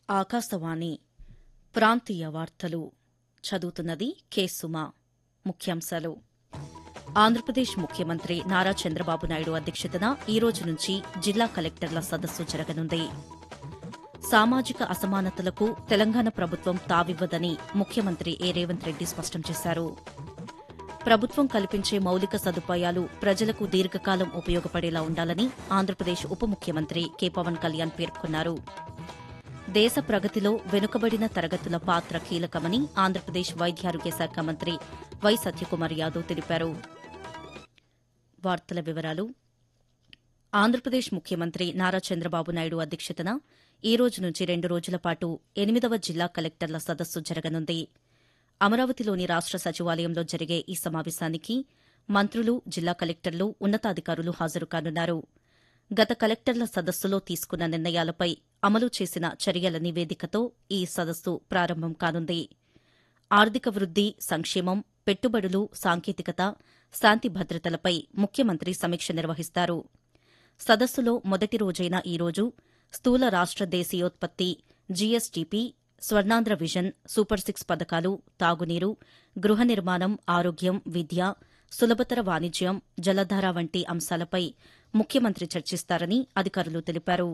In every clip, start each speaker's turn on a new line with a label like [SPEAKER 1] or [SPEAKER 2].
[SPEAKER 1] ఆకాశవాణి ప్రాంతీయ వార్తలు చదువుతున్నది కె సుమ ముఖ్యాంశాలు ఆంధ్రప్రదేశ్ ముఖ్యమంత్రి నారా చంద్రబాబు నాయుడు అధ్యక్షతన ఈ రోజు నుంచి జిల్లా కలెక్టర్ల సదస్సు జరగనుంది సామాజిక అసమానతలకు తెలంగాణ ప్రభుత్వం తావివ్వదని ముఖ్యమంత్రి ఏ రేవంత్ రెడ్డి స్పష్టం చేశారు ప్రభుత్వం కల్పించే మౌలిక సదుపాయాలు ప్రజలకు దీర్ఘకాలం ఉపయోగపడేలా ఉండాలని ఆంధ్రప్రదేశ్ ఉప ముఖ్యమంత్రి కె పవన్ కళ్యాణ్ పేర్కొన్నారు దేశ ప్రగతిలో వెనుకబడిన తరగతుల పాత్ర కీలకమని ఆంధ్రప్రదేశ్ వైద్యారోగ్య శాఖ మంత్రి వై సత్యకుమార్ యాదవ్ తెలిపారు వార్తల వివరాలు ఆంధ్రప్రదేశ్ ముఖ్యమంత్రి నారా చంద్రబాబు నాయుడు అధ్యక్షతన ఈ రోజు నుంచి రెండు రోజుల పాటు ఎనిమిదవ జిల్లా కలెక్టర్ల సదస్సు జరగనుంది అమరావతిలోని రాష్ట సచివాలయంలో జరిగే ఈ సమావేశానికి మంత్రులు జిల్లా కలెక్టర్లు ఉన్నతాధికారులు హాజరు కానున్నారు గత కలెక్టర్ల సదస్సులో తీసుకున్న నిర్ణయాలపై అమలు చేసిన చర్యల నివేదికతో ఈ సదస్సు ప్రారంభం కానుంది ఆర్థిక వృద్ది సంక్షేమం పెట్టుబడులు సాంకేతికత శాంతి భద్రతలపై ముఖ్యమంత్రి సమీక్ష నిర్వహిస్తారు సదస్సులో మొదటి రోజైన ఈ రోజు స్థూల రాష్ట దేశీయోత్పత్తి G S T P Swarnandhra vision super six పథకాలు తాగునీరు గృహ నిర్మాణం ఆరోగ్యం విద్య సులభతర వాణిజ్యం జలధార వంటి అంశాలపై ముఖ్యమంత్రి చర్చిస్తారని అధికారులు తెలిపారు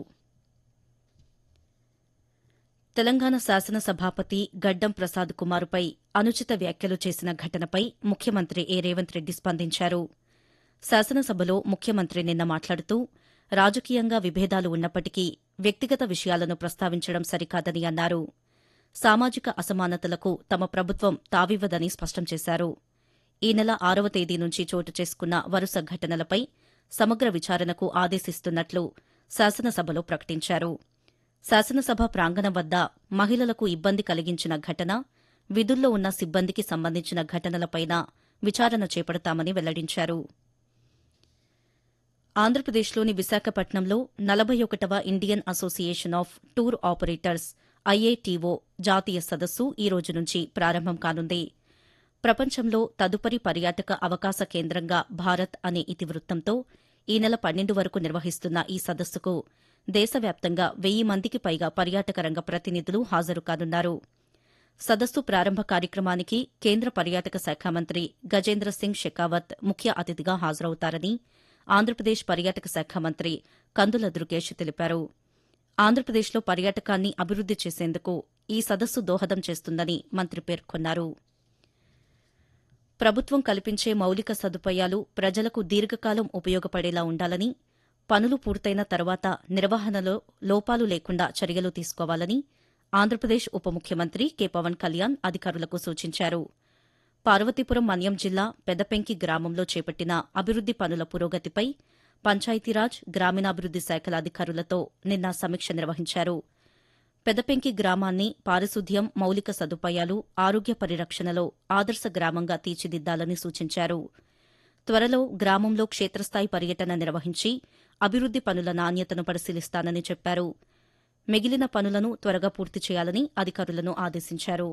[SPEAKER 1] తెలంగాణ శాసనసభాపతి గడ్డం ప్రసాద్ కుమారుపై అనుచిత వ్యాఖ్యలు చేసిన ఘటనపై ముఖ్యమంత్రి ఏ రేవంత్ రెడ్డి స్పందించారు శాసనసభలో ముఖ్యమంత్రి నిన్న మాట్లాడుతూ రాజకీయంగా విభేదాలు ఉన్నప్పటికీ వ్యక్తిగత విషయాలను ప్రస్తావించడం సరికాదని అన్నారు సామాజిక అసమానతలకు తమ ప్రభుత్వం తావివ్వదని స్పష్టం చేశారు ఈ నెల ఆరవ తేదీ నుంచి చోటు చేసుకున్న వరుస ఘటనలపై సమగ్ర విచారణకు ఆదేశిస్తున్నట్లు శాసనసభలో ప్రకటించారు శాసనసభ ప్రాంగణం వద్ద మహిళలకు ఇబ్బంది కలిగించిన ఘటన విధుల్లో ఉన్న సిబ్బందికి సంబంధించిన ఘటనలపైన విచారణ చేపడతామని వెల్లడించారు ఆంధ్రప్రదేశ్లోని విశాఖపట్నంలో నలభై ఒకటవ Indian association of tour operators I A T O జాతీయ సదస్సు ఈ రోజు నుంచి ప్రారంభం కానుంది ప్రపంచంలో తదుపరి పర్యాటక అవకాశ కేంద్రంగా భారత్ అనే ఇతివృత్తంతో ఈ నెల పన్నెండు వరకు నిర్వహిస్తున్న ఈ సదస్సుకు దేశవ్యాప్తంగా వెయ్యి మందికి పైగా పర్యాటక రంగ ప్రతినిధులు హాజరు కానున్నారు సదస్సు ప్రారంభ కార్యక్రమానికి కేంద్ర పర్యాటక శాఖ మంత్రి గజేంద్ర సింగ్ షెకావత్ ముఖ్య అతిథిగా హాజరవుతారని ఆంధ్రప్రదేశ్ పర్యాటక శాఖ మంత్రి కందుల దుర్గేష్ తెలిపారు ఆంధ్రప్రదేశ్లో పర్యాటకాన్ని అభివృద్ది చేసేందుకు ఈ సదస్సు దోహదం చేస్తుందని మంత్రి పేర్కొన్నారు ప్రభుత్వం కల్పించే మౌలిక సదుపాయాలు ప్రజలకు దీర్ఘకాలం ఉపయోగపడేలా ఉండాలని పనులు పూర్తయిన తర్వాత నిర్వహణలో లోపాలు లేకుండా చర్యలు తీసుకోవాలని ఆంధ్రప్రదేశ్ ఉప ముఖ్యమంత్రి కె పవన్ కళ్యాణ్ అధికారులకు సూచించారు పార్వతీపురం మన్యం జిల్లా పెదపెంకి గ్రామంలో చేపట్టిన అభివృద్ది పనుల పురోగతిపై పంచాయతీరాజ్ గ్రామీణాభివృద్ది శాఖల అధికారులతో నిన్న సమీక్ష నిర్వహించారు పెదపెంకి గ్రామాన్ని పారిశుద్ధ్యం మౌలిక సదుపాయాలు ఆరోగ్య పరిరక్షణలో ఆదర్శ గ్రామంగా తీర్చిదిద్దాలని సూచించారు త్వరలో గ్రామంలో క్షేత్రస్థాయి పర్యటన నిర్వహించి అభివృద్ది పనుల నాణ్యతను పరిశీలిస్తానని చెప్పారు మిగిలిన పనులను త్వరగా పూర్తి చేయాలని అధికారులను ఆదేశించారు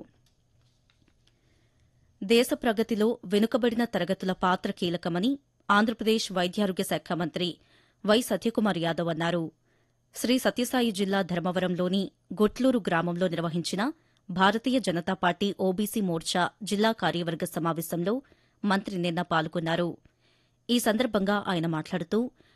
[SPEAKER 1] దేశ ప్రగతిలో వెనుకబడిన తరగతుల పాత్ర కీలకమని ఆంధ్రప్రదేశ్ వైద్యారోగ్య శాఖ మంత్రి వై సత్యకుమార్ యాదవ్ అన్నారు శ్రీ సత్యసాయి జిల్లా ధర్మవరంలోని గొట్లూరు గ్రామంలో నిర్వహించిన భారతీయ జనతా పార్టీ ఓబీసీ మోర్చా జిల్లా కార్యవర్గ సమావేశంలో మంత్రి నిన్న పాల్గొన్నారు ఈ సందర్భంగా ఆయన మాట్లాడుతూ